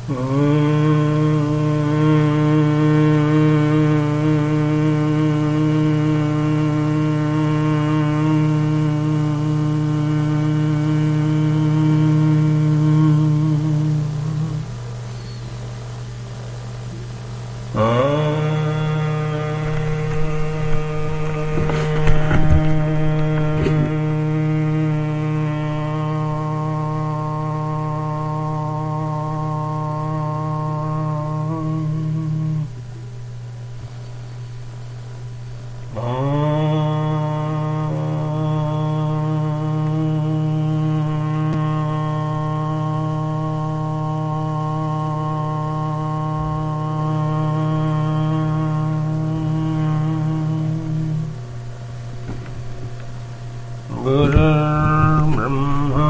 गुरुर्ब्रह्मा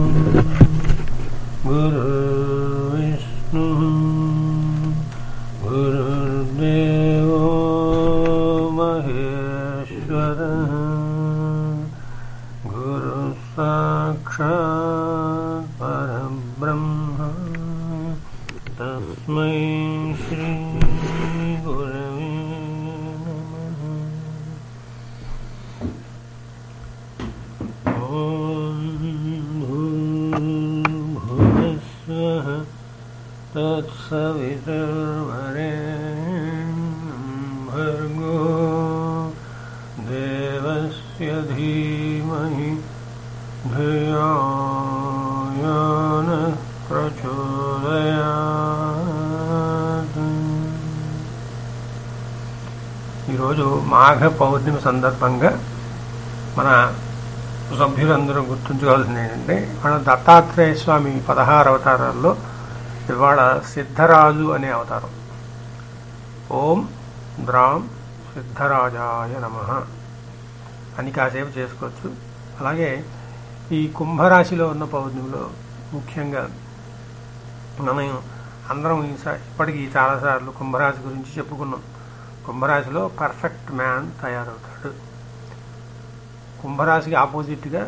गुरुर्विष्णुः गुरुर्देवो महेश्वरः गुरुसाक्षात् परब्रह्म तस्मै श्रीगुरवे नमः ॐ भूर्भुवस्सुवः तत्सवितुर्वरेण्यं भर्गो देवस्य धीमहि धियो यो नः ప్రచోదయాత్ ఈరోజు మాఘ పౌర్ణమి సందర్భంగా మన సభ్యులందరూ గుర్తుంచుకోవాల్సింది ఏంటంటే మన దత్తాత్రేయ స్వామి పదహారు అవతారాల్లో ఇవాళ సిద్ధరాజు అనే అవతారం ఓం ద్రాం సిద్ధరాజాయ నమ అని కాసేపు చేసుకోవచ్చు అలాగే ఈ కుంభరాశిలో ఉన్న పౌర్ణమిలో ముఖ్యంగా మనం అందరం ఈసా- ఇప్పటికీ చాలాసార్లు కుంభరాశి గురించి చెప్పుకున్నాం కుంభరాశిలో పర్ఫెక్ట్ మ్యాన్ తయారవుతాడు కుంభరాశికి ఆపోజిట్గా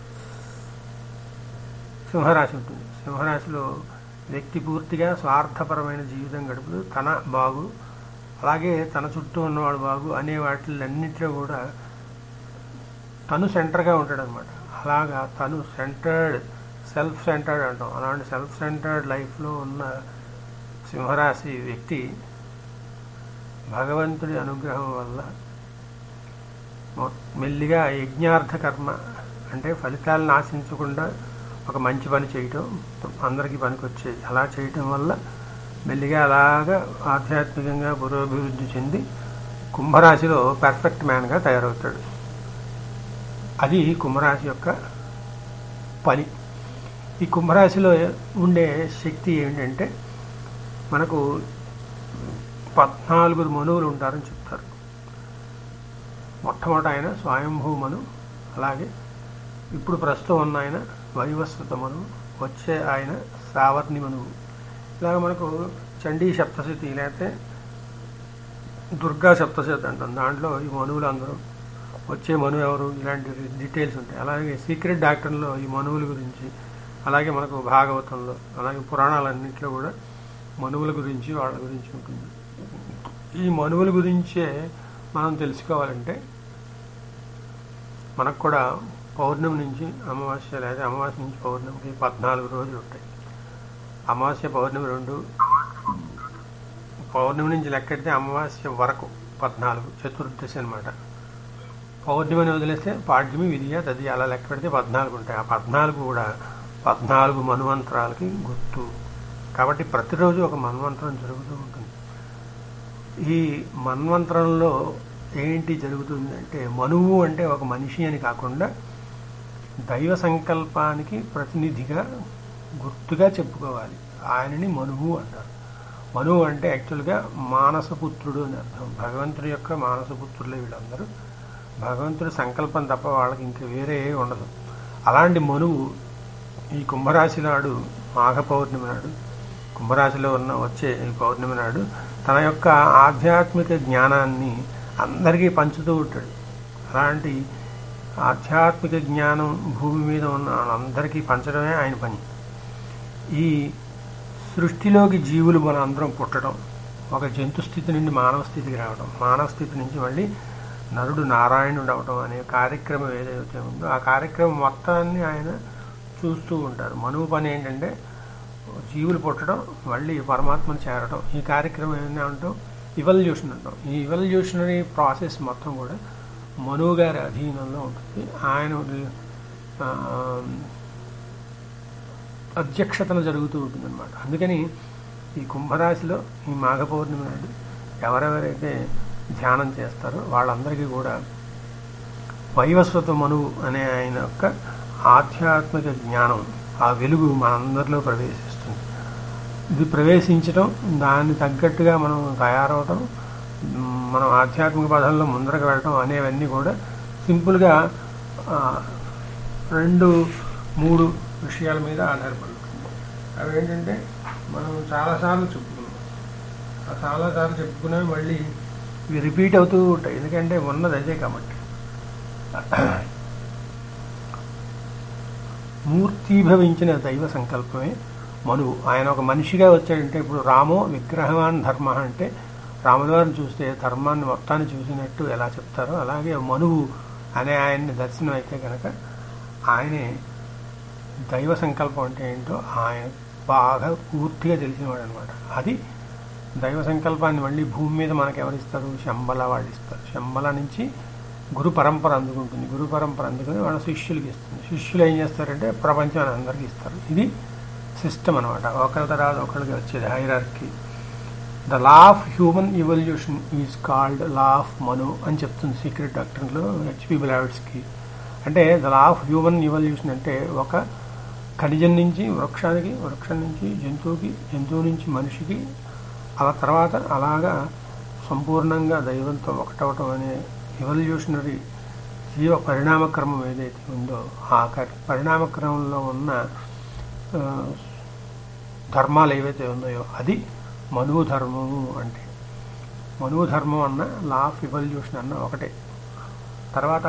సింహరాశి ఉంటుంది సింహరాశిలో వ్యక్తి పూర్తిగా స్వార్థపరమైన జీవితం గడుపుతూ తన బాగు అలాగే తన చుట్టూ ఉన్నవాడు బాగు అనే వాటిలన్నింటిలో కూడా తను సెంటర్గా ఉంటాడు అనమాట అలాగా తను సెంటర్డ్ సెల్ఫ్ సెంటర్డ్ అంటాం అలాంటి సెల్ఫ్ సెంటర్డ్ లైఫ్లో ఉన్న సింహరాశి వ్యక్తి భగవంతుడి అనుగ్రహం వల్ల మొ- మెల్లిగా యజ్ఞార్థ కర్మ అంటే ఫలితాలను ఆశించకుండా ఒక మంచి పని చేయటం అందరికీ పనికొచ్చేది అలా చేయటం వల్ల మెల్లిగా అలాగా ఆధ్యాత్మికంగా పురోభివృద్ధి చెంది కుంభరాశిలో పర్ఫెక్ట్ మ్యాన్గా తయారవుతాడు అది కుంభరాశి యొక్క పని ఈ కుంభరాశిలో ఉండే శక్తి ఏమిటంటే మనకు పద్నాలుగు మనువులు ఉంటారని చెప్తారు మొట్టమొదట ఆయన స్వయంభూ మను అలాగే ఇప్పుడు ప్రస్తుతం ఉన్న ఆయన వైవస్వత మనువు వచ్చే ఆయన సావర్ణి మనువు ఇలాగ మనకు చండీ సప్తశతి లేకపోతే దుర్గా సప్తశతి అంటాం దాంట్లో ఈ మనువులు అందరూ వచ్చే మనువు ఎవరు ఇలాంటి డీటెయిల్స్ ఉంటాయి అలాగే సీక్రెట్ డాక్టర్లో ఈ మనువుల గురించి అలాగే మనకు భాగవతంలో అలాగే పురాణాలన్నింటిలో కూడా మనువుల గురించి వాళ్ళ గురించి ఉంటుంది ఈ మనువుల గురించే మనం తెలుసుకోవాలంటే మనకు కూడా పౌర్ణమి నుంచి అమావాస్య లేదా అమావాస్య నుంచి పౌర్ణమికి పద్నాలుగు రోజులు ఉంటాయి అమావాస్య పౌర్ణమి రెండు పౌర్ణమి నుంచి లెక్కెడితే అమావాస్య వరకు పద్నాలుగు చతుర్దశి అనమాట పౌర్ణమిని వదిలేస్తే పాడ్యమి విధియ తది అలా లెక్క పెడితే పద్నాలుగు ఉంటాయి ఆ పద్నాలుగు కూడా పద్నాలుగు మన్వంతరాలకి గుర్తు కాబట్టి ప్రతిరోజు ఒక మన్వంతరం జరుగుతూ ఉంటుంది ఈ మన్వంతరంలో ఏంటి జరుగుతుంది అంటే మనువు అంటే ఒక మనిషి అని కాకుండా దైవ సంకల్పానికి ప్రతినిధిగా గుర్తుగా చెప్పుకోవాలి ఆయనని మనువు అంటారు మనువు అంటే యాక్చువల్గా మానసపుత్రుడు అని అర్థం భగవంతుడి యొక్క మానసపుత్రులే వీళ్ళందరూ భగవంతుడి సంకల్పం తప్ప వాళ్ళకి ఇంకా వేరే ఏ ఉండదు అలాంటి మనువు ఈ కుంభరాశి నాడు మాఘ పౌర్ణమి నాడు కుంభరాశిలో ఉన్న వచ్చే ఈ పౌర్ణమి నాడు తన యొక్క ఆధ్యాత్మిక జ్ఞానాన్ని అందరికీ పంచుతూ ఉంటాడు అలాంటి ఆధ్యాత్మిక జ్ఞానం భూమి మీద ఉన్న వాళ్ళందరికీ పంచడమే ఆయన పని ఈ సృష్టిలోకి జీవులు మన అందరం పుట్టడం ఒక జంతు స్థితి నుండి మానవ స్థితికి రావడం మానవ స్థితి నుంచి మళ్ళీ నరుడు నారాయణుడు అవడం అనే కార్యక్రమం ఏదైతే ఉందో ఆ కార్యక్రమం మొత్తాన్ని ఆయన చూస్తూ ఉంటారు మనువు పని ఏంటంటే జీవులు పుట్టడం మళ్ళీ పరమాత్మను చేరడం ఈ కార్యక్రమం ఏమైనా అంటాం ఇవల్యూషన్ అంటాం ఈ ఇవల్యూషనరీ ప్రాసెస్ మొత్తం కూడా మనువు గారి అధీనంలో ఉంటుంది ఆయన ఆ, అధ్యక్షతన జరుగుతూ ఉంటుంది అనమాట అందుకని ఈ కుంభరాశిలో ఈ మాఘ పౌర్ణమి నాడు ఎవరెవరైతే ధ్యానం చేస్తారో వాళ్ళందరికీ కూడా వైవస్వత మనువు అనే ఆయన యొక్క ఆధ్యాత్మిక జ్ఞానం ఆ వెలుగు మనందరిలో ప్రవేశిస్తుంది ఇది ప్రవేశించడం దాన్ని తగ్గట్టుగా మనం తయారవటం మ్, మనం ఆధ్యాత్మిక పదంలో ముందరకు వెళ్ళటం అనేవన్నీ కూడా సింపుల్గా ఆ, రెండు మూడు విషయాల మీద ఆధారపడుతుంది అవి ఏంటంటే మనం చాలాసార్లు చెప్పుకున్నాం ఆ చాలాసార్లు చెప్పుకున్నవి మళ్ళీ ఇవి రిపీట్ అవుతూ ఉంటాయి ఎందుకంటే ఉన్నది అదే కాబట్టి మూర్తీభవించిన దైవ సంకల్పమే మనువు ఆయన ఒక మనిషిగా వచ్చాడంటే ఇప్పుడు రామో విగ్రహవాన్ ధర్మ అంటే రాములవారిని చూస్తే ధర్మాన్ని మొత్తాన్ని చూసినట్టు ఎలా చెప్తారో అలాగే మనువు అనే ఆయన్ని దర్శనం అయితే కనుక ఆయనే దైవ సంకల్పం అంటే ఏంటో ఆయన బాగా పూర్తిగా తెలిసినవాడు అనమాట అది దైవ సంకల్పాన్ని మళ్ళీ భూమి మీద మనకు ఎవరిస్తారు శంబల వాళ్ళు ఇస్తారు శంబల నుంచి గురు పరంపర అందుకుంటుంది గురు పరంపర అందుకుని వాళ్ళ శిష్యులకి ఇస్తుంది శిష్యులు ఏం చేస్తారంటే ప్రపంచాన్ని అందరికీ ఇస్తారు ఇది సిస్టమ్ అనమాట ఒకరి తర్వాత ఒకరికి వచ్చేది hierarchy the law of human evolution is called law of Manu అని చెప్తుంది సీక్రెట్ డాక్టర్లో హెచ్పి బిలావిడ్స్కి అంటే the law of human evolution అంటే ఒక ఖనిజం నుంచి వృక్షానికి వృక్షం నుంచి జంతువుకి జంతువు నుంచి మనిషికి అలా తర్వాత అలాగా సంపూర్ణంగా దైవంతో ఒకటవటం అనే ఎవల్యూషనరీ జీవ పరిణామక్రమం ఏదైతే ఉందో ఆ క- పరిణామక్రమంలో ఉన్న ఆ, ధర్మాలు ఏవైతే ఉన్నాయో అది మనువు ధర్మము అంటే మనువు ధర్మం అన్న లా ఆఫ్ ఇవల్యూషన్ అన్న ఒకటే తర్వాత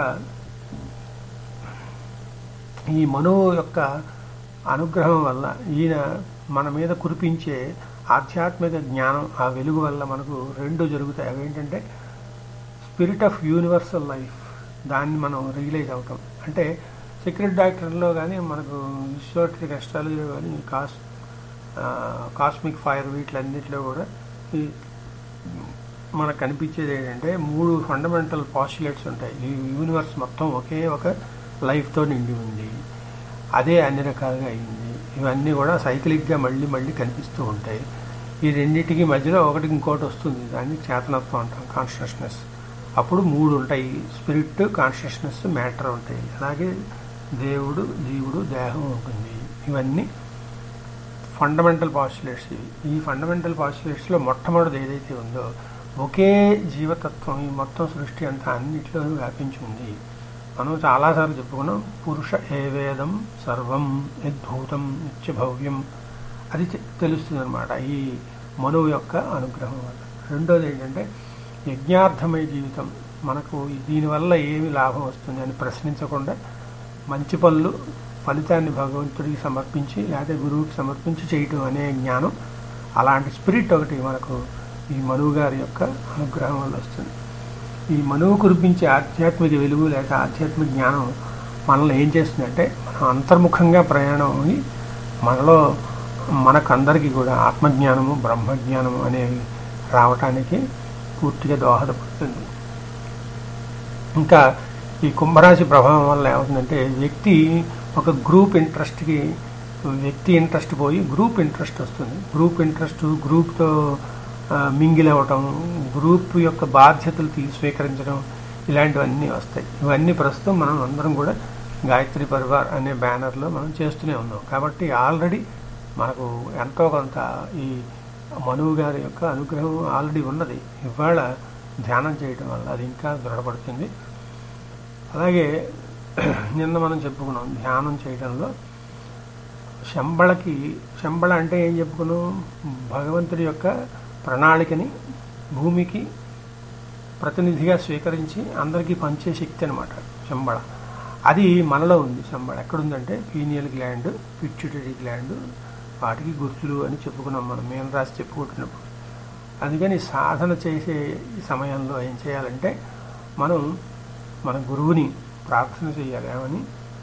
ఈ మనువు యొక్క అనుగ్రహం వల్ల ఈయన మన మీద కురిపించే ఆధ్యాత్మిక జ్ఞానం ఆ వెలుగు వల్ల మనకు రెండు జరుగుతాయి అవేంటంటే స్పిరిట్ ఆఫ్ యూనివర్సల్ లైఫ్ దాన్ని మనం రియలైజ్ అవుతాం అంటే సీక్రెట్ డాక్టర్లో కానీ మనకు విశ్వటిక్ అస్ట్రాలజీలో కానీ కాస్ కాస్మిక్ ఫైర్ వీటిలన్నిటిలో కూడా ఈ మనకు కనిపించేది ఏంటంటే మూడు ఫండమెంటల్ పాస్యులేట్స్ ఉంటాయి ఈ యూనివర్స్ మొత్తం ఒకే ఒక లైఫ్తో నిండి ఉంది అదే అన్ని రకాలుగా అయింది ఇవన్నీ కూడా సైకిలిక్గా మళ్ళీ మళ్ళీ కనిపిస్తూ ఉంటాయి ఈ రెండింటికి మధ్యలో ఒకటి ఇంకోటి వస్తుంది దాన్ని చేతనత్వం అంటాం కాన్షియస్నెస్ అప్పుడు మూడు ఉంటాయి స్పిరిట్ కాన్షియస్నెస్ మ్యాటర్ ఉంటాయి అలాగే దేవుడు జీవుడు దేహం ఉంటుంది ఇవన్నీ ఫండమెంటల్ పాస్యులేట్స్ ఇవి ఈ ఫండమెంటల్ పాస్యులేట్స్లో మొట్టమొదటిది ఏదైతే ఉందో ఒకే జీవతత్వం ఈ మొత్తం సృష్టి అంతా అన్నిటిలోనూ వ్యాపించి ఉంది మనం చాలాసార్లు చెప్పుకున్నాం పురుష ఏవేదం సర్వం యద్భూతం నిత్యభవ్యం అది తెలుస్తుంది అనమాట ఈ మనువు యొక్క అనుగ్రహం వల్ల రెండోది ఏంటంటే యజ్ఞార్థమయ జీవితం మనకు దీనివల్ల ఏమి లాభం వస్తుంది అని ప్రశ్నించకుండా మంచి పనులు ఫలితాన్ని భగవంతుడికి సమర్పించి లేకపోతే గురువుకి సమర్పించి చేయటం అనే జ్ఞానం అలాంటి స్పిరిట్ ఒకటి మనకు ఈ మనువు గారి యొక్క అనుగ్రహం వల్ల వస్తుంది ఈ మనువు కురిపించే ఆధ్యాత్మిక వెలుగు లేక ఆధ్యాత్మిక జ్ఞానం మనల్ని ఏం చేస్తుందంటే మనం అంతర్ముఖంగా ప్రయాణం అయి మనలో మనకందరికీ కూడా ఆత్మజ్ఞానము బ్రహ్మజ్ఞానము అనేవి రావటానికి పూర్తిగా దోహదపడుతుంది ఇంకా ఈ కుంభరాశి ప్రభావం వల్ల ఏమవుతుందంటే వ్యక్తి ఒక గ్రూప్ ఇంట్రెస్ట్కి వ్యక్తి ఇంట్రెస్ట్ పోయి గ్రూప్ ఇంట్రెస్ట్ వస్తుంది గ్రూప్ ఇంట్రెస్ట్ గ్రూప్తో మింగిల్ అవ్వటం గ్రూప్ యొక్క బాధ్యతలు తీ స్వీకరించడం ఇలాంటివన్నీ వస్తాయి ఇవన్నీ ప్రస్తుతం మనం అందరం కూడా గాయత్రి పరివార్ అనే బ్యానర్లో మనం చేస్తూనే ఉన్నాం కాబట్టి ఆల్రెడీ మనకు ఎంతో కొంత ఈ మనువు గారి యొక్క అనుగ్రహం ఆల్రెడీ ఉన్నది ఇవాళ ధ్యానం చేయటం వల్ల అది ఇంకా దృఢపడుతుంది అలాగే నిన్న మనం చెప్పుకున్నాం ధ్యానం చేయడంలో శంబళకి శంబళ అంటే ఏం చెప్పుకున్నాం భగవంతుడి యొక్క ప్రణాళికని భూమికి ప్రతినిధిగా స్వీకరించి అందరికీ పంచే శక్తి అనమాట శంబళ అది మనలో ఉంది శంబళ ఎక్కడుందంటే పీనియల్ గ్లాండ్ పిచ్యుటరీ గ్లాండ్ వాటికి గుర్తులు అని చెప్పుకున్నాం మనం మేము రాసి చెప్పుకుంటున్నప్పుడు అందుకని సాధన చేసే ఈ సమయంలో ఏం చేయాలంటే మనం మన గురువుని ప్రార్థన చేయాలి ఏమని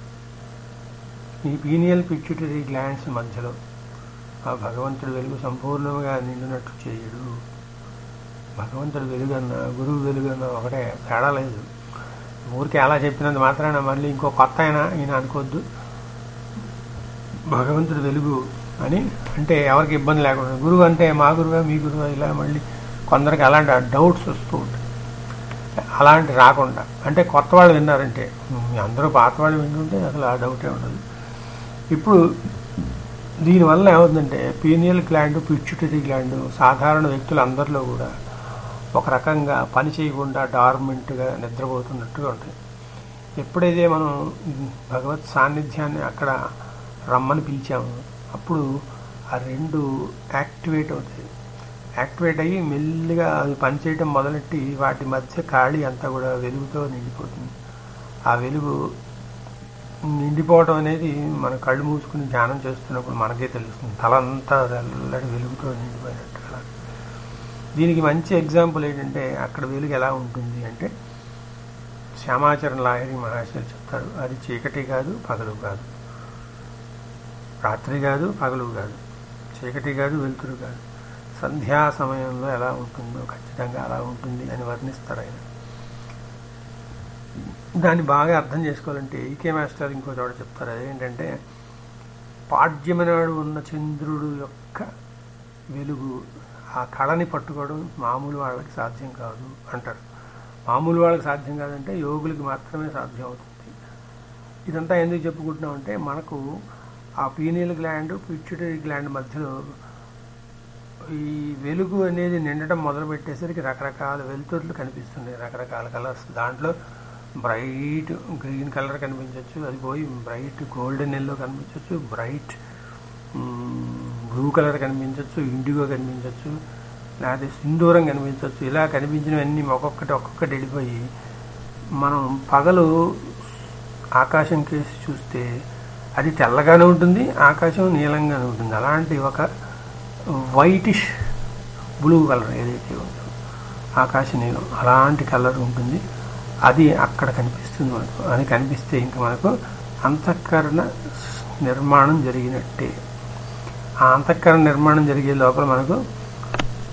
ఈ పీనియల్ పిచ్యుటరీ గ్లాండ్స్ మధ్యలో ఆ భగవంతుడు వెలుగు సంపూర్ణంగా నిండినట్లు చేయడు భగవంతుడు వెలుగన్న గురువు వెలుగన్న ఒకటే తేడా లేదు ఊరికి అలా చెప్పినంత మాత్రాన మళ్ళీ ఇంకో కొత్త ఆయన ఈయన అనుకోవద్దు భగవంతుడు వెలుగు అని అంటే ఎవరికి ఇబ్బంది లేకుండా గురువు అంటే మా గురువా మీ గురువా ఇలా మళ్ళీ కొందరికి అలాంటి డౌట్స్ వస్తూ ఉంటాయి అలాంటి రాకుండా అంటే కొత్త వాళ్ళు విన్నారంటే మీ అందరూ పాత వాళ్ళు వింటుంటే అసలు ఆ డౌటే ఉండదు ఇప్పుడు దీనివల్ల ఏమవుతుందంటే పీనియల్ గ్లాండ్ పిచ్యుటరీ గ్లాండ్ సాధారణ వ్యక్తులందరిలో కూడా ఒక రకంగా పని చేయకుండా డార్మెంట్గా నిద్రపోతున్నట్టుగా ఉంటుంది ఎప్పుడైతే మనం భగవత్ సాన్నిధ్యాన్ని అక్కడ రమ్మని పిలిచాము అప్పుడు ఆ రెండు యాక్టివేట్ అవుతాయి యాక్టివేట్ అయ్యి మెల్లిగా అవి పనిచేయటం మొదలెట్టి వాటి మధ్య ఖాళీ అంతా కూడా వెలుగుతో నిండిపోతుంది ఆ వెలుగు నిండిపోవడం అనేది మన కళ్ళు మూసుకుని ధ్యానం చేస్తున్నప్పుడు మనకే తెలుస్తుంది తలంతా తెల్లటి వెలుగుతో నిండిపోయినట్టు అలా దీనికి మంచి ఎగ్జాంపుల్ ఏంటంటే అక్కడ వెలుగు ఎలా ఉంటుంది అంటే శ్యామాచరణ లాయరి మహాశయులు చెప్తారు అది చీకటి కాదు పగలు కాదు రాత్రి కాదు పగలు కాదు చీకటి కాదు వెలుతురు కాదు సంధ్యా సమయంలో ఎలా ఉంటుందో ఖచ్చితంగా అలా ఉంటుంది అని వర్ణిస్తారు ఆయన దాన్ని బాగా అర్థం చేసుకోవాలంటే ఈకే మాస్టర్ ఇంకో చోట చెప్తారు అదేంటంటే పాడ్యమనాడు ఉన్న చంద్రుడు యొక్క వెలుగు ఆ కళని పట్టుకోవడం మామూలు వాళ్ళకి సాధ్యం కాదు అంటారు మామూలు వాళ్ళకి సాధ్యం కాదంటే యోగులకి మాత్రమే సాధ్యం అవుతుంది ఇదంతా ఎందుకు చెప్పుకుంటున్నాం అంటే మనకు ఆ పీనియల్ గ్లాండ్ పిచ్యుటరీ గ్లాండ్ మధ్యలో ఈ వెలుగు అనేది నిండటం మొదలు పెట్టేసరికి రకరకాల వెలుతురులు కనిపిస్తున్నాయి రకరకాల కలర్స్ దాంట్లో బ్రైట్ గ్రీన్ కలర్ కనిపించవచ్చు అది పోయి బ్రైట్ గోల్డెన్ ఎల్లో కనిపించవచ్చు బ్రైట్ బ్లూ కలర్ కనిపించవచ్చు ఇండిగో కనిపించవచ్చు లేకపోతే సింధూరం కనిపించవచ్చు ఇలా కనిపించినవన్నీ ఒక్కొక్కటి ఒక్కొక్కటి వెళ్ళిపోయి మనం పగలు ఆకాశం కేసి చూస్తే అది తెల్లగానే ఉంటుంది ఆకాశం నీలంగానే ఉంటుంది అలాంటి ఒక వైటిష్ బ్లూ కలర్ ఏదైతే ఉందో ఆకాశ నీలం అలాంటి కలర్ ఉంటుంది అది అక్కడ కనిపిస్తుంది మనకు అది కనిపిస్తే ఇంకా మనకు అంతఃకరణ నిర్మాణం జరిగినట్టే ఆ అంతఃకరణ నిర్మాణం జరిగే లోపల మనకు